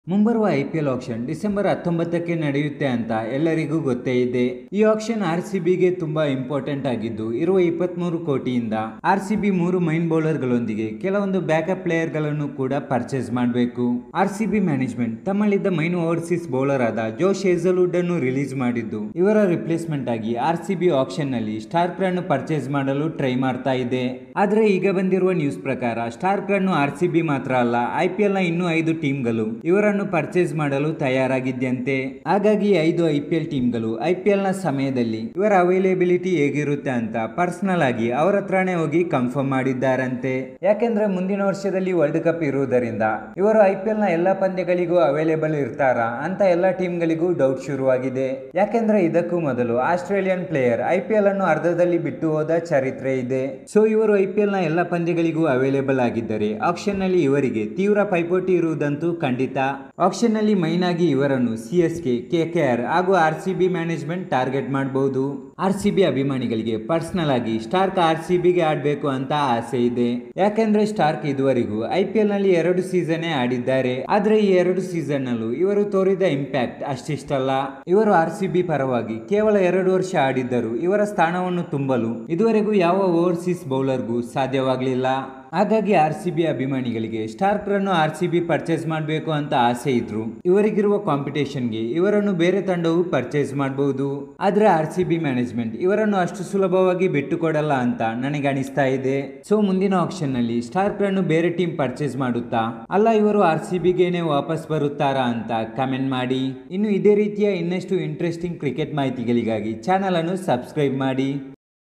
ಮುಂಬರುವ IPL action December ಹತ್ತೊಂಬತ್ತಕ್ಕೆ ನಡೆಯುತ್ತೆ ಅಂತ ಎಲ್ಲರಿಗೂ ಗೊತ್ತೇ ಇದೆ ಈ ಆಕ್ಷನ್ ಆರ್ ಸಿ ಬಿಗೆ ತುಂಬಾ ಇಂಪಾರ್ಟೆಂಟ್ ಆಗಿದ್ದು ಇರುವ ಇಪ್ಪತ್ಮೂರು ಕೋಟಿಯಿಂದ ಆರ್ ಸಿ ಬಿ ಮೂರು ಮೈನ್ ಬೌಲರ್ಗಳೊಂದಿಗೆ ಕೆಲವೊಂದು ಬ್ಯಾಕಪ್ ಪ್ಲೇಯರ್ ಗಳನ್ನು ಕೂಡ ಪರ್ಚೇಸ್ ಮಾಡಬೇಕು ಆರ್ ಸಿ ಬಿ ಮ್ಯಾನೇಜ್ಮೆಂಟ್ ತಮ್ಮಲ್ಲಿದ್ದ ಮೈನ್ ಓವರ್ಸೀಸ್ ಬೌಲರ್ ಆದ ಜೋಶ್ ಹೇಸಲ್ವುಡ್ ಅನ್ನು ರಿಲೀಸ್ ಮಾಡಿದ್ದು ಇವರ ರಿಪ್ಲೇಸ್ಮೆಂಟ್ ಆಗಿ ಆರ್ ಸಿ ಬಿ ಆಕ್ಷನ್ ನಲ್ಲಿ ಸ್ಟಾರ್ಕ್ ಅನ್ನು ಪರ್ಚೇಸ್ ಮಾಡಲು ಟ್ರೈ ಮಾಡ್ತಾ ಇದೆ ಆದ್ರೆ ಈಗ ಬಂದಿರುವ ನ್ಯೂಸ್ ಪ್ರಕಾರ ಸ್ಟಾರ್ಕ್ ಅನ್ನು ಆರ್ ಸಿ ಬಿ ಮಾತ್ರ ಅಲ್ಲ ಐಪಿಎಲ್ ನ ಇನ್ನೂ ಐದು ಟೀಮ್ಗಳು ಇವರನ್ನು ಪರ್ಚೇಸ್ ಮಾಡಲು ತಯಾರಾಗಿದ್ದಂತೆ ಹಾಗಾಗಿ ಐದು ಐಪಿಎಲ್ ಟೀಮ್ಗಳು ಐಪಿಎಲ್ ನ ಸಮಯದಲ್ಲಿ ಇವರ ಅವೈಲೇಬಿಲಿಟಿ ಹೇಗಿರುತ್ತೆ ಅಂತ ಪರ್ಸನಲ್ ಆಗಿ ಅವರ ಹತ್ರನೇ ಹೋಗಿ ಕನ್ಫರ್ಮ್ ಮಾಡಿದ್ದಾರಂತೆ ಯಾಕೆಂದ್ರೆ ಮುಂದಿನ ವರ್ಷದಲ್ಲಿ ವರ್ಲ್ಡ್ ಕಪ್ ಇರುವುದರಿಂದ ಇವರು ಐಪಿಎಲ್ ನ ಎಲ್ಲಾ ಪಂದ್ಯಗಳಿಗೂ ಅವೈಲೇಬಲ್ ಇರ್ತಾರಾ ಅಂತ ಎಲ್ಲಾ ಟೀಮ್ಗಳಿಗೂ ಡೌಟ್ ಶುರುವಾಗಿದೆ ಯಾಕೆಂದ್ರೆ ಇದಕ್ಕೂ ಮೊದಲು ಆಸ್ಟ್ರೇಲಿಯನ್ ಪ್ಲೇಯರ್ ಐಪಿಎಲ್ ಅನ್ನು ಅರ್ಧದಲ್ಲಿ ಬಿಟ್ಟು ಹೋದ ಚರಿತ್ರೆ ಇದೆ ಸೊ ಇವರು ಐಪಿಎಲ್ ನ ಎಲ್ಲ ಪಂದ್ಯಗಳಿಗೂ ಅವೈಲೇಬಲ್ ಆಗಿದ್ದರೆ ಆಕ್ಷನ್ ನಲ್ಲಿ ಇವರಿಗೆ ತೀವ್ರ ಪೈಪೋಟಿ ಇರುವುದಂತೂ ಖಂಡಿತ ಆಕ್ಷನ್ ನಲ್ಲಿ ಮೈನ್ ಆಗಿ ಇವರನ್ನು ಸಿ ಎಸ್ ಕೆ ಕೆಕೆಆರ್ ಹಾಗೂ R C B management target ಮಾಡಬಹುದು ಆರ್ ಸಿ ಬಿ ಅಭಿಮಾನಿಗಳಿಗೆ ಪರ್ಸನಲ್ ಆಗಿ ಸ್ಟಾರ್ಕ್ ಆರ್ ಸಿ ಬಿಗೆ ಆಡ್ಬೇಕು ಅಂತ ಆಸೆ ಇದೆ ಯಾಕೆಂದ್ರೆ ಸ್ಟಾರ್ಕ್ ಇದುವರೆಗೂ ಐ ಪಿ ಎಲ್ ನಲ್ಲಿ ಎರಡು ಸೀಸನ್ ಆಡಿದ್ದಾರೆ ಆದ್ರೆ ಈ ಎರಡು ಸೀಸನ್ ನಲ್ಲೂ ಇವರು ತೋರಿದ ಇಂಪ್ಯಾಕ್ಟ್ ಅಷ್ಟಿಷ್ಟಲ್ಲ ಇವರು ಆರ್ ಸಿ ಬಿ ಪರವಾಗಿ ಕೇವಲ ಎರಡು ವರ್ಷ ಆಡಿದ್ದರು ಇವರ ಸ್ಥಾನವನ್ನು ತುಂಬಲು ಇದುವರೆಗೂ ಯಾವ ಓವರ್ಸೀಸ್ ಬೌಲರ್ಗೂ ಸಾಧ್ಯವಾಗಲಿಲ್ಲ ಹಾಗಾಗಿ ಆರ್ ಸಿ ಬಿ ಅಭಿಮಾನಿಗಳಿಗೆ ಸ್ಟಾರ್ಕ್ ರನ್ನು ಆರ್ ಸಿ ಬಿ ಪರ್ಚೇಸ್ ಮಾಡಬೇಕು ಅಂತ ಆಸೆ ಇದ್ರು ಇವರಿಗಿರುವ ಕಾಂಪಿಟೇಷನ್ಗೆ ಇವರನ್ನು ಬೇರೆ ತಂಡವು ಪರ್ಚೇಸ್ ಮಾಡಬಹುದು ಆದ್ರೆ ಆರ್ ಸಿ ಬಿ ಮ್ಯಾನೇಜ್ಮೆಂಟ್ ಇವರನ್ನು ಅಷ್ಟು ಸುಲಭವಾಗಿ ಬಿಟ್ಟುಕೊಡಲ್ಲ ಅಂತ ನನಗೆ ಅನಿಸ್ತಾ ಇದೆ ಸೊ ಮುಂದಿನ ಆಕ್ಷನ್ ನಲ್ಲಿ ಸ್ಟಾರ್ಕ್ ರನ್ನು ಬೇರೆ ಟೀಮ್ ಪರ್ಚೇಸ್ ಮಾಡುತ್ತಾ ಅಲ್ಲ ಇವರು ಆರ್ ಸಿ ಬಿಗೇನೆ ವಾಪಸ್ ಬರುತ್ತಾರಾ ಅಂತ ಕಮೆಂಟ್ ಮಾಡಿ ಇನ್ನು ಇದೇ ರೀತಿಯ ಇನ್ನಷ್ಟು ಇಂಟ್ರೆಸ್ಟಿಂಗ್ ಕ್ರಿಕೆಟ್ ಮಾಹಿತಿಗಳಿಗಾಗಿ ಚಾನಲ್ ಅನ್ನು ಸಬ್ಸ್ಕ್ರೈಬ್ ಮಾಡಿ